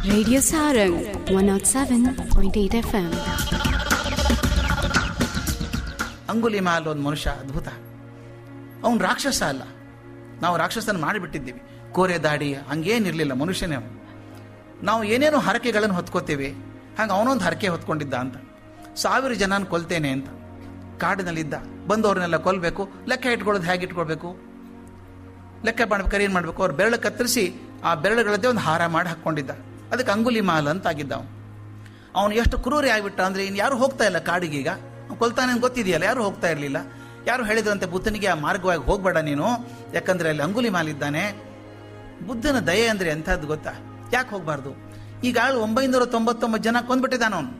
Radio Sarang 107.8 FM. Angulimal ಒಂದು ಮನುಷ್ಯ ಅದ್ಭುತ ಅವನು ರಾಕ್ಷಸ ಅಲ್ಲ ನಾವು ರಾಕ್ಷಸನ ಮಾಡಿಬಿಟ್ಟಿದ್ದೀವಿ ಕೋರೆ ದಾಡಿ ಹಂಗೇನಿರಲಿಲ್ಲ ಮನುಷ್ಯನೇ ಅವನು ನಾವು ಏನೇನೋ ಹರಕೆಗಳನ್ನು ಹೊತ್ಕೋತೀವಿ ಹಂಗೆ ಅವನೊಂದು ಹರಕೆ ಹೊತ್ಕೊಂಡಿದ್ದ ಅಂತ ಸಾವಿರ ಜನನ ಕೊಲ್ತೇನೆ ಅಂತ ಕಾಡಿನಲ್ಲಿದ್ದ ಬಂದವ್ರನ್ನೆಲ್ಲ ಕೊಲ್ಲಬೇಕು ಲೆಕ್ಕ ಇಟ್ಕೊಳ್ಳೋದು ಹೇಗೆ ಇಟ್ಕೊಳ್ಬೇಕು ಲೆಕ್ಕ ಮಾಡ್ಬೇಕಾದ್ರೆ ಏನು ಮಾಡಬೇಕು ಅವ್ರು ಬೆರಳು ಕತ್ತರಿಸಿ ಆ ಬೆರಳುಗಳದ್ದೇ ಒಂದು ಹಾರ ಮಾಡಿ ಹಾಕ್ಕೊಂಡಿದ್ದ ಅದಕ್ಕೆ ಅಂಗುಲಿ ಮಾಲ್ ಅಂತ ಆಗಿದ್ದ ಅವನು ಅವನು ಎಷ್ಟು ಕ್ರೂರಿ ಆಗಿಬಿಟ್ಟ ಅಂದರೆ ಇನ್ನು ಯಾರು ಹೋಗ್ತಾ ಇಲ್ಲ ಕಾಡಿಗೀಗ ಅವ್ನು ಕೊಲ್ತಾನೆ ಅಂತ ಗೊತ್ತಿದೆಯಲ್ಲ ಯಾರು ಹೋಗ್ತಾ ಇರಲಿಲ್ಲ ಯಾರು ಹೇಳಿದ್ರಂತೆ ಬುದ್ಧನಿಗೆ ಆ ಮಾರ್ಗವಾಗಿ ಹೋಗಬೇಡ ನೀನು ಯಾಕಂದ್ರೆ ಅಲ್ಲಿ ಅಂಗುಲಿ ಮಾಲ್ ಇದ್ದಾನೆ ಬುದ್ಧನ ದಯೆ ಅಂದರೆ ಎಂಥದ್ದು ಗೊತ್ತಾ ಯಾಕೆ ಹೋಗಬಾರ್ದು ಈಗ ಆಳು ಒಂಬೈನೂರ ತೊಂಬತ್ತೊಂಬತ್ತು ಜನ ಕೊಂದ್ಬಿಟ್ಟಿದ್ದಾನ ಅವನು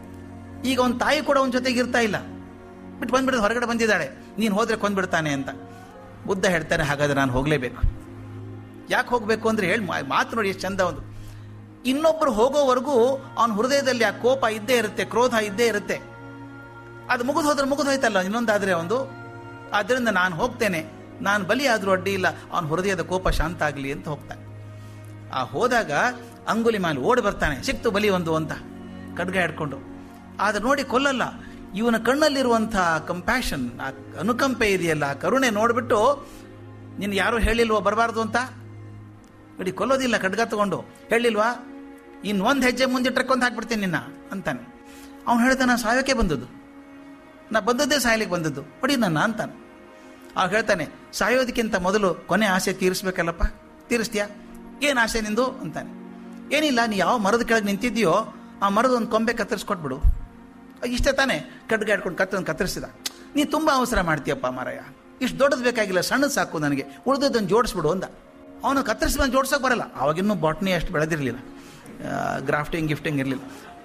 ಈಗ ಅವನ ತಾಯಿ ಕೂಡ ಅವನ ಜೊತೆಗೆ ಇರ್ತಾ ಇಲ್ಲ ಬಿಟ್ಟು ಬಂದ್ಬಿಟ್ಟು ಹೊರಗಡೆ ಬಂದಿದ್ದಾಳೆ ನೀನು ಹೋದ್ರೆ ಕೊಂದ್ಬಿಡ್ತಾನೆ ಅಂತ ಬುದ್ಧ ಹೇಳ್ತಾನೆ ಹಾಗಾದ್ರೆ ನಾನು ಹೋಗಲೇಬೇಕು ಯಾಕೆ ಹೋಗಬೇಕು ಅಂದ್ರೆ ಹೇಳಿ ಮಾತು ನೋಡಿ ಎಷ್ಟು ಚಂದ ಒಂದು ಇನ್ನೊಬ್ಬರು ಹೋಗೋವರೆಗೂ ಅವನ ಹೃದಯದಲ್ಲಿ ಆ ಕೋಪ ಇದ್ದೇ ಇರುತ್ತೆ ಕ್ರೋಧ ಇದ್ದೇ ಇರುತ್ತೆ ಅದು ಮುಗಿದು ಹೋದ್ರೆ ಮುಗಿದು ಹೋಯ್ತಲ್ಲ ಇನ್ನೊಂದಾದ್ರೆ ಒಂದು ಆದ್ದರಿಂದ ನಾನು ಹೋಗ್ತೇನೆ ನಾನು ಬಲಿ ಆದ್ರೂ ಅಡ್ಡಿ ಇಲ್ಲ ಅವನ ಹೃದಯದ ಕೋಪ ಶಾಂತ ಆಗಲಿ ಅಂತ ಹೋಗ್ತಾನೆ ಆ ಹೋದಾಗ ಅಂಗುಲಿ ಮಾಲಿ ಓಡಿ ಬರ್ತಾನೆ ಸಿಕ್ತು ಬಲಿ ಒಂದು ಅಂತ ಖಡ್ಗ ಹಿಡ್ಕೊಂಡು ಆದ್ರೆ ನೋಡಿ ಕೊಲ್ಲಲ್ಲ ಇವನ ಕಣ್ಣಲ್ಲಿರುವಂಥ ಕಂಪ್ಯಾಷನ್ ಆ ಅನುಕಂಪೆ ಇದೆಯಲ್ಲ ಆ ಕರುಣೆ ನೋಡಿಬಿಟ್ಟು ನಿನ್ ಯಾರು ಹೇಳಿಲ್ವೋ ಬರಬಾರ್ದು ಅಂತ ನೋಡಿ ಕೊಲ್ಲೋದಿಲ್ಲ ಖಡ್ಗ ತಗೊಂಡು ಹೇಳಿಲ್ವಾ ಇನ್ನು ಒಂದು ಹೆಜ್ಜೆ ಮುಂದಿಟ್ರೆ ಕೊಂದು ಹಾಕ್ಬಿಡ್ತೀನಿ ನಿನ್ನ ಅಂತಾನೆ ಅವ್ನು ಹೇಳ್ತಾನೆ ನಾ ಸಾಯೋಕೆ ಬಂದದ್ದು ನಾ ಬಂದದ್ದೇ ಸಾಯಲಿಕ್ಕೆ ಬಂದದ್ದು ಹೊಡಿ ನನ್ನ ಅಂತಾನೆ ಆಗ ಹೇಳ್ತಾನೆ ಸಾಯೋದಕ್ಕಿಂತ ಮೊದಲು ಕೊನೆ ಆಸೆ ತೀರಿಸ್ಬೇಕಲ್ಲಪ್ಪ ತೀರಿಸ್ತೀಯಾ ಏನು ಆಸೆ ನಿಂದು ಅಂತಾನೆ ಏನಿಲ್ಲ ನೀ ಯಾವ ಮರದ ಕೆಳಗೆ ನಿಂತಿದ್ಯೋ ಆ ಮರದ ಒಂದು ಕೊಂಬೆ ಕತ್ತರಿಸ್ಕೊಟ್ಬಿಡು ಇಷ್ಟೇ ತಾನೇ ಕಡ್ಗ ಹಿಡ್ಕೊಂಡು ಕತ್ತ ಕತ್ತರಿಸಿದ ನೀ ತುಂಬ ಅವಸರ ಮಾಡ್ತೀಯಪ್ಪ ಮಾರಾಯ ಇಷ್ಟು ದೊಡ್ಡದು ಬೇಕಾಗಿಲ್ಲ ಸಣ್ಣದು ಸಾಕು ನನಗೆ ಉಳಿದದನ್ನು ಜೋಡಿಸ್ಬಿಡು ಅಂದ ಅವನು ಕತ್ತರಿಸಿ ಬಂದು ಜೋಡ್ಸೋಕೆ ಬರಲ್ಲ ಅವಾಗಿನ್ನೂ ಬಾಟ್ನಿ ಅಷ್ಟು ಬೆಳೆದಿರಲಿಲ್ಲ ಗ್ರಾಫ್ಟಿಂಗ್ ಗಿಫ್ಟಿಂಗ್ ಇರಲಿಲ್ಲ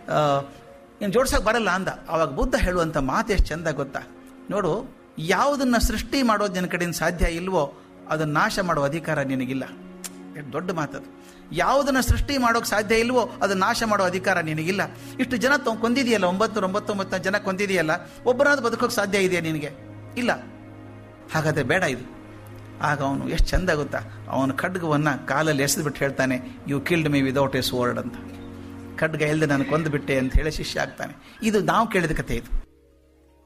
ಇನ್ನು ಜೋಡ್ಸೋಕೆ ಬರಲ್ಲ ಅಂದ ಅವಾಗ ಬುದ್ಧ ಹೇಳುವಂಥ ಮಾತು ಎಷ್ಟು ಚಂದ ಗೊತ್ತಾ ನೋಡು ಯಾವುದನ್ನ ಸೃಷ್ಟಿ ಮಾಡೋದು ನಿನ್ನ ಕಡೆಯಿಂದ ಸಾಧ್ಯ ಇಲ್ವೋ ಅದನ್ನ ನಾಶ ಮಾಡೋ ಅಧಿಕಾರ ನಿನಗಿಲ್ಲ ಎಷ್ಟು ದೊಡ್ಡ ಮಾತದು ಯಾವುದನ್ನ ಸೃಷ್ಟಿ ಮಾಡೋಕೆ ಸಾಧ್ಯ ಇಲ್ವೋ ಅದನ್ನ ನಾಶ ಮಾಡೋ ಅಧಿಕಾರ ನಿನಗಿಲ್ಲ ಇಷ್ಟು ಜನ ತ ಕೊಂದಿದೆಯಲ್ಲ ಒಂಬತ್ತು ಒಂಬತ್ತೊಂಬತ್ತು ಜನ ಕೊಂದಿದೆಯಲ್ಲ ಒಬ್ಬನಾದ್ರು ಬದುಕೋಕೆ ಸಾಧ್ಯ ಇದೆಯಾ ನಿನಗೆ ಇಲ್ಲ ಹಾಗಾದ್ರೆ ಬೇಡ ಇದು ಆಗ ಅವನು ಎಷ್ಟು ಚಂದ ಗೊತ್ತಾ ಅವನ ಖಡ್ಗವನ್ನು ಕಾಲಲ್ಲಿ ಎಸೆದ್ಬಿಟ್ಟು ಹೇಳ್ತಾನೆ you killed me without a sword ಅಂತ ಖಡ್ಗ ಇಲ್ಲದೆ ನಾನು ಕೊಂದುಬಿಟ್ಟೆ ಅಂತ ಹೇಳಿ ಶಿಷ್ಯ ಆಗ್ತಾನೆ ಇದು ನಾವು ಕೇಳಿದ ಕಥೆ ಇದು